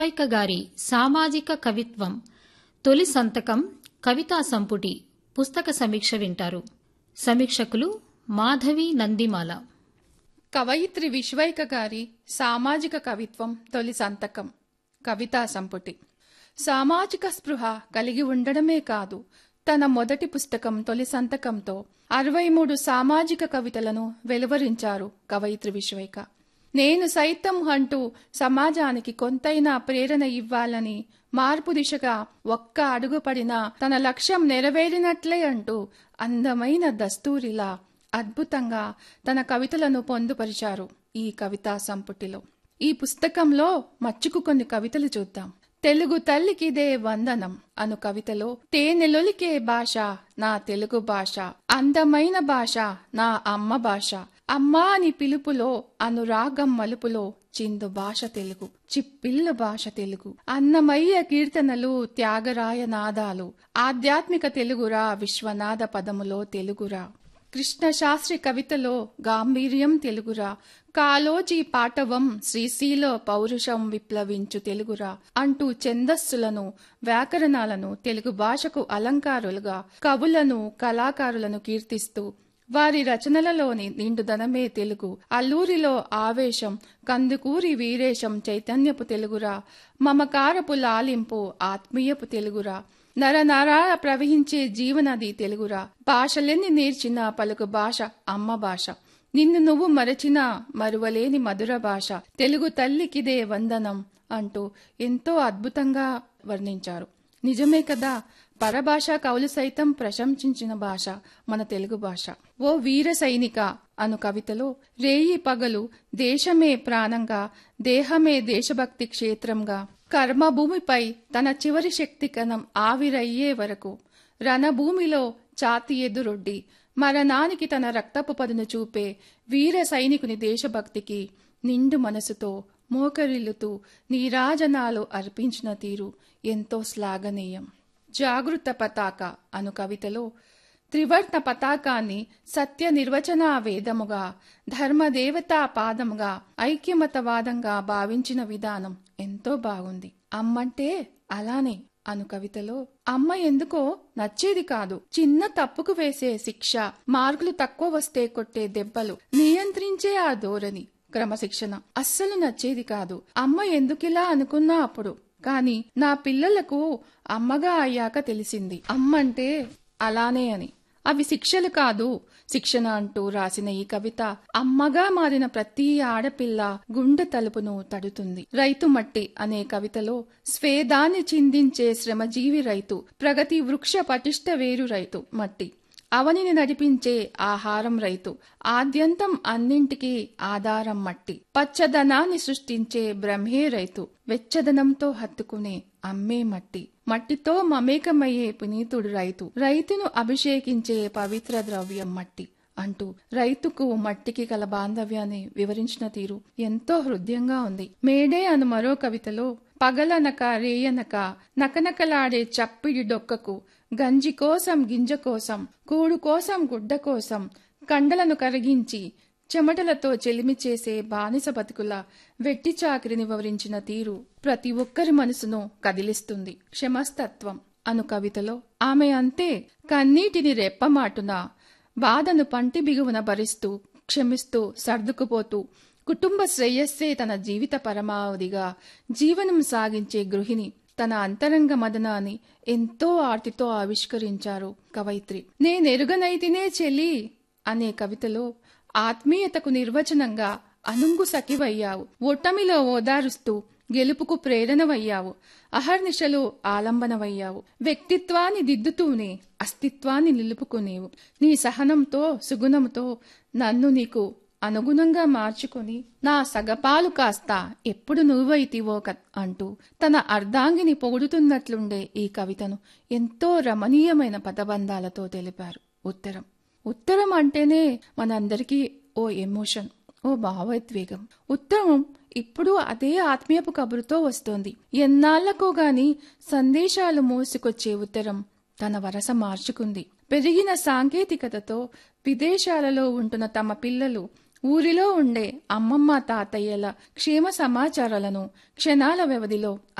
విశ్వైక గారి సామాజిక కవిత్వం తొలి సంతకం కవితా సంపుటి పుస్తక సమీక్ష వింటారు సమీక్షకులు మాధవి నందిమాల కవయిత్రి విశ్వైక గారి సామాజిక కవిత్వం తొలి సంతకం కవితా సంపుటి సామాజిక స్పృహ కలిగి ఉండడమే కాదు తన మొదటి పుస్తకం తొలి సంతకంతో అరవై మూడు సామాజిక కవితలను వెలువరించారు కవయిత్రి విశ్వైక నేను సైతం అంటూ సమాజానికి కొంతైనా ప్రేరణ ఇవ్వాలని మార్పు దిశగా ఒక్క అడుగు పడినా తన లక్ష్యం నెరవేరినట్లే అంటూ అందమైన దస్తూరిలా అద్భుతంగా తన కవితలను పొందుపరిచారు ఈ కవితా సంపుటిలో ఈ పుస్తకంలో మచ్చుకు కొన్ని కవితలు చూద్దాం తెలుగు తల్లికిదే వందనం అను కవితలో తేనెలొలికే భాష నా తెలుగు భాష అందమైన భాష నా అమ్మ భాష అమ్మా అని పిలుపులో అనురాగం మలుపులో చిందు భాష తెలుగు చిప్పిల్ల భాష తెలుగు అన్నమయ్య కీర్తనలు త్యాగరాయ నాదాలు ఆధ్యాత్మిక తెలుగురా విశ్వనాథ పదములో తెలుగురా కృష్ణ శాస్త్రి కవితలో గాంభీర్యం తెలుగురా కాలోజీ పాటవం శ్రీశీల పౌరుషం విప్లవించు తెలుగురా అంటూ ఛందస్సులను వ్యాకరణాలను తెలుగు భాషకు అలంకారులుగా కవులను కళాకారులను కీర్తిస్తూ వారి రచనలలోని నిండుదనమే తెలుగు అల్లూరిలో ఆవేశం కందుకూరి వీరేశం చైతన్యపు తెలుగురా మమకారపు లాలింపు ఆత్మీయపు తెలుగురా నరనరాల ప్రవహించే జీవనది తెలుగురా భాషలెన్ని నేర్చిన పలుకు భాష అమ్మ భాష నిన్ను నువ్వు మరచినా మరువలేని మధుర భాష తెలుగు తల్లికిదే వందనం అంటూ ఎంతో అద్భుతంగా వర్ణించారు నిజమే కదా పరభాష కవులు సైతం ప్రశంసించిన భాష మన తెలుగు భాష ఓ వీర సైనిక అను కవితలో రేయి పగలు దేశమే ప్రాణంగా దేహమే దేశభక్తి క్షేత్రంగా కర్మభూమిపై తన చివరి శక్తి కణం ఆవిరయ్యే వరకు రణభూమిలో ఛాతి ఎదురొడ్డి మరణానికి తన రక్తపు పదును చూపే వీర సైనికుని దేశభక్తికి నిండు మనసుతో మోకరిల్లుతూ నీరాజనాలు అర్పించిన తీరు ఎంతో శ్లాఘనీయం జాగృత పతాక అను కవితలో త్రివర్ణ పతాకాన్ని సత్య నిర్వచన వేదముగా ధర్మదేవతా పాదముగా ఐక్యమతవాదంగా భావించిన విధానం ఎంతో బాగుంది అమ్మంటే అలానే అను కవితలో అమ్మ ఎందుకో నచ్చేది కాదు చిన్న తప్పుకు వేసే శిక్ష మార్కులు తక్కువ వస్తే కొట్టే దెబ్బలు నియంత్రించే ఆ ధోరణి క్రమశిక్షణ అస్సలు నచ్చేది కాదు అమ్మ ఎందుకిలా అనుకున్నా అప్పుడు కాని నా పిల్లలకు అమ్మగా అయ్యాక తెలిసింది అమ్మంటే అలానే అని అవి శిక్షలు కాదు శిక్షణ అంటూ రాసిన ఈ కవిత అమ్మగా మారిన ప్రతి ఆడపిల్ల గుండె తలుపును తడుతుంది రైతు మట్టి అనే కవితలో స్వేదాన్ని చిందించే శ్రమజీవి రైతు ప్రగతి వృక్ష పటిష్ట వేరు రైతు మట్టి అవనిని నడిపించే ఆహారం రైతు ఆద్యంతం అన్నింటికీ ఆధారం మట్టి పచ్చదనాన్ని సృష్టించే బ్రహ్మే రైతు వెచ్చదనంతో హత్తుకునే అమ్మే మట్టి మట్టితో మమేకమయ్యే పునీతుడు రైతు రైతును అభిషేకించే పవిత్ర ద్రవ్యం మట్టి అంటూ రైతుకు మట్టికి గల బాంధవ్యాన్ని వివరించిన తీరు ఎంతో హృదయంగా ఉంది మేడే అను మరో కవితలో పగలనక రేయనక నకనకలాడే చప్పిడి డొక్కకు గంజి కోసం గింజ కోసం కూడు కోసం గుడ్డ కోసం కండలను కరిగించి చెమటలతో చెలిమి చేసే బానిస బతుకుల వెట్టి చాకిరిని వివరించిన తీరు ప్రతి ఒక్కరి మనసును కదిలిస్తుంది క్షమస్తత్వం అను కవితలో ఆమె అంతే కన్నీటిని రెప్పమాటున బాధను పంటి బిగువన భరిస్తూ క్షమిస్తూ సర్దుకుపోతూ కుటుంబ శ్రేయస్సే తన జీవిత పరమావధిగా జీవనం సాగించే గృహిణి తన అంతరంగ మదనాన్ని ఎంతో ఆర్తితో ఆవిష్కరించారు కవయిత్రి నేనెరుగనైతినే చెలి అనే కవితలో ఆత్మీయతకు నిర్వచనంగా అనుంగు సఖివయ్యావు ఒట్టమిలో ఓదారుస్తూ గెలుపుకు ప్రేరణవయ్యావు అహర్నిశలు ఆలంబనవయ్యావు వ్యక్తిత్వాన్ని దిద్దుతూనే అస్తిత్వాన్ని నిలుపుకునేవు నీ సహనంతో సుగుణంతో నన్ను నీకు అనుగుణంగా మార్చుకొని నా సగపాలు కాస్త ఎప్పుడు నువ్వైతివో అంటూ తన అర్ధాంగిని పొగుడుతున్నట్లుండే ఈ కవితను ఎంతో రమణీయమైన పదబంధాలతో తెలిపారు ఉత్తరం ఉత్తరం అంటేనే మనందరికీ ఓ ఎమోషన్ ఓ భావోద్వేగం ఉత్తరం ఇప్పుడు అదే ఆత్మీయపు కబురుతో వస్తోంది ఎన్నాళ్లకో గాని సందేశాలు మోసుకొచ్చే ఉత్తరం తన వరస మార్చుకుంది పెరిగిన సాంకేతికతతో విదేశాలలో ఉంటున్న తమ పిల్లలు ఊరిలో ఉండే అమ్మమ్మ తాతయ్యల క్షేమ సమాచారాలను క్షణాల వ్యవధిలో